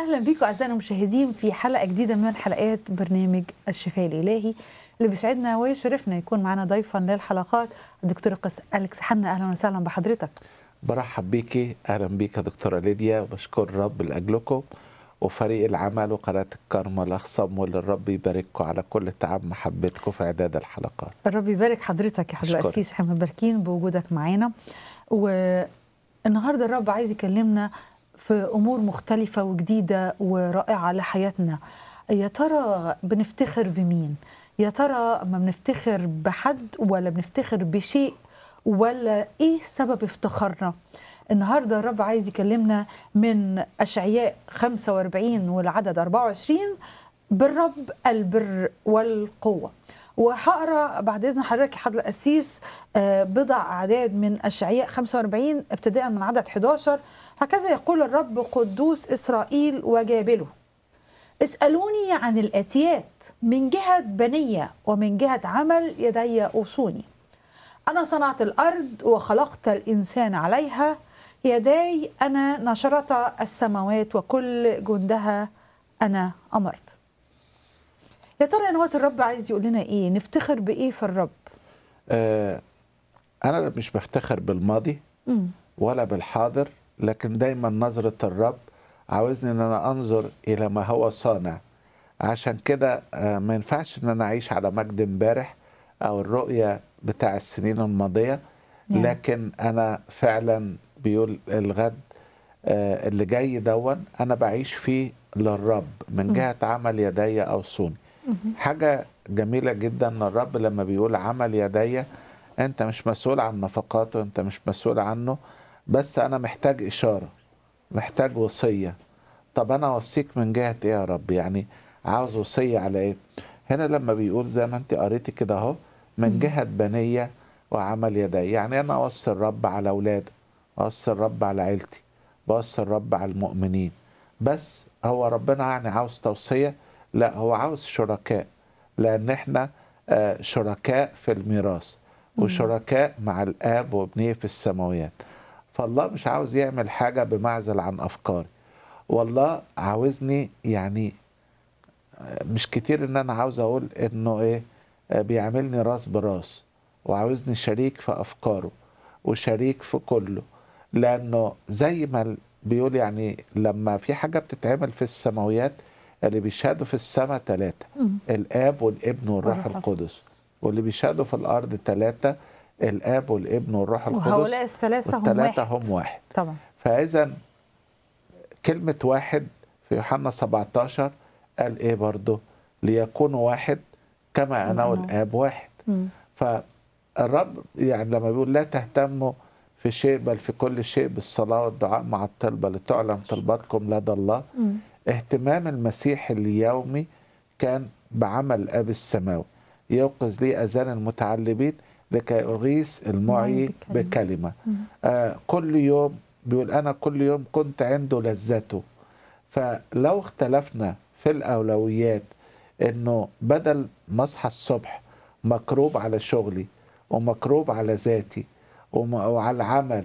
اهلا بيكم اعزائنا المشاهدين في حلقه جديده من حلقات برنامج الشفاء الالهي اللي بيسعدنا ويشرفنا يكون معنا ضيفا للحلقات الدكتور قس اليكس حنا اهلا وسهلا بحضرتك برحب بيكي اهلا بيك يا دكتوره ليديا وبشكر الرب لاجلكم وفريق العمل وقناه الكرمة الاخصم واللي الرب يبارككم على كل تعب محبتكم في اعداد الحلقات الرب يبارك حضرتك يا حضره أشكرك. القسيس احنا مباركين بوجودك معانا والنهارده الرب عايز يكلمنا في امور مختلفه وجديده ورائعه لحياتنا يا ترى بنفتخر بمين يا ترى ما بنفتخر بحد ولا بنفتخر بشيء ولا ايه سبب افتخارنا النهارده الرب عايز يكلمنا من اشعياء 45 والعدد 24 بالرب البر والقوه وهقرا بعد اذن حضرتك يا حضره القسيس آه، بضع اعداد من اشعياء 45 ابتداء من عدد 11 هكذا يقول الرب قدوس اسرائيل وجابله اسالوني عن الاتيات من جهه بنيه ومن جهه عمل يدي اوصوني انا صنعت الارض وخلقت الانسان عليها يداي انا نشرت السماوات وكل جندها انا امرت يا ترى يا نوات الرب عايز يقول لنا ايه نفتخر بايه في الرب آه انا مش بفتخر بالماضي مم. ولا بالحاضر لكن دايما نظره الرب عاوزني ان انا انظر الى ما هو صانع عشان كده آه ما ينفعش ان انا اعيش على مجد امبارح او الرؤيه بتاع السنين الماضيه نعم. لكن انا فعلا بيقول الغد آه، اللي جاي دون انا بعيش فيه للرب من جهه عمل يدي اوصوني حاجه جميله جدا ان الرب لما بيقول عمل يدي انت مش مسؤول عن نفقاته انت مش مسؤول عنه بس انا محتاج اشاره محتاج وصيه طب انا اوصيك من جهه ايه يا رب يعني عاوز وصيه على ايه هنا لما بيقول زي ما انت قريتي كده اهو من جهه بنيه وعمل يدي يعني انا اوصي الرب على اولاده اوصي الرب على عيلتي بوصي الرب على المؤمنين بس هو ربنا يعني عاوز توصيه لا هو عاوز شركاء لان احنا آه، شركاء في الميراث وشركاء مع الاب وابنيه في السماويات فالله مش عاوز يعمل حاجه بمعزل عن افكاري والله عاوزني يعني آه، مش كتير ان انا عاوز اقول انه ايه آه، بيعملني راس براس وعاوزني شريك في افكاره وشريك في كله لانه زي ما ال- بيقول يعني لما في حاجه بتتعمل في السماويات اللي بيشهدوا في السماء ثلاثه الاب والابن والروح والروح القدس واللي بيشهدوا في الارض ثلاثه الاب والابن والروح القدس وهؤلاء الثلاثه هم والثلاثه واحد هم واحد طبعا فاذا كلمه واحد في يوحنا 17 قال ايه برضه ليكونوا واحد كما انا أنا. والاب واحد مم. فالرب يعني لما بيقول لا تهتموا في شيء بل في كل شيء بالصلاة والدعاء مع الطلبة لتعلم طلباتكم لدى الله مم. اهتمام المسيح اليومي كان بعمل الأب السماوي يوقظ لي أذان المتعلمين لكي أغيث المعي بكلمة. بكلمة آه كل يوم بيقول أنا كل يوم كنت عنده لذته فلو اختلفنا في الأولويات إنه بدل ما أصحى الصبح مكروب على شغلي ومكروب على ذاتي وم- وعلى العمل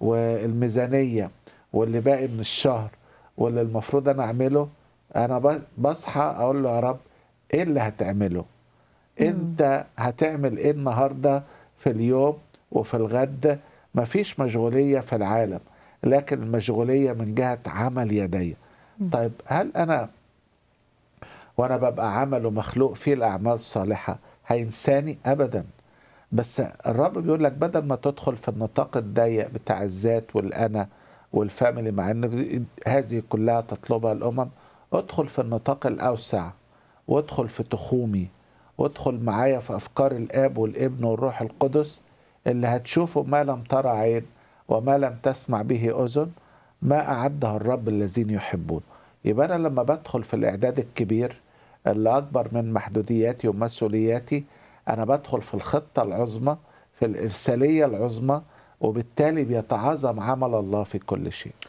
والميزانية واللي باقي من الشهر واللي المفروض أنا أعمله أنا ب- بصحى أقول له يا رب إيه اللي هتعمله أنت هتعمل إيه النهاردة في اليوم وفي الغد مفيش مشغولية في العالم لكن المشغولية من جهة عمل يدي طيب هل أنا وانا ببقى عمل ومخلوق فيه الاعمال الصالحه هينساني ابدا بس الرب بيقول لك بدل ما تدخل في النطاق الضيق بتاع الذات والانا والفاميلي مع ان هذه كلها تطلبها الامم ادخل في النطاق الاوسع وادخل في تخومي وادخل معايا في افكار الاب والابن والروح القدس اللي هتشوفه ما لم ترى عين وما لم تسمع به اذن ما اعده الرب الذين يحبون يبقى انا لما بدخل في الاعداد الكبير اللي اكبر من محدودياتي ومسؤولياتي انا بدخل في الخطه العظمى في الارساليه العظمى وبالتالي بيتعاظم عمل الله في كل شيء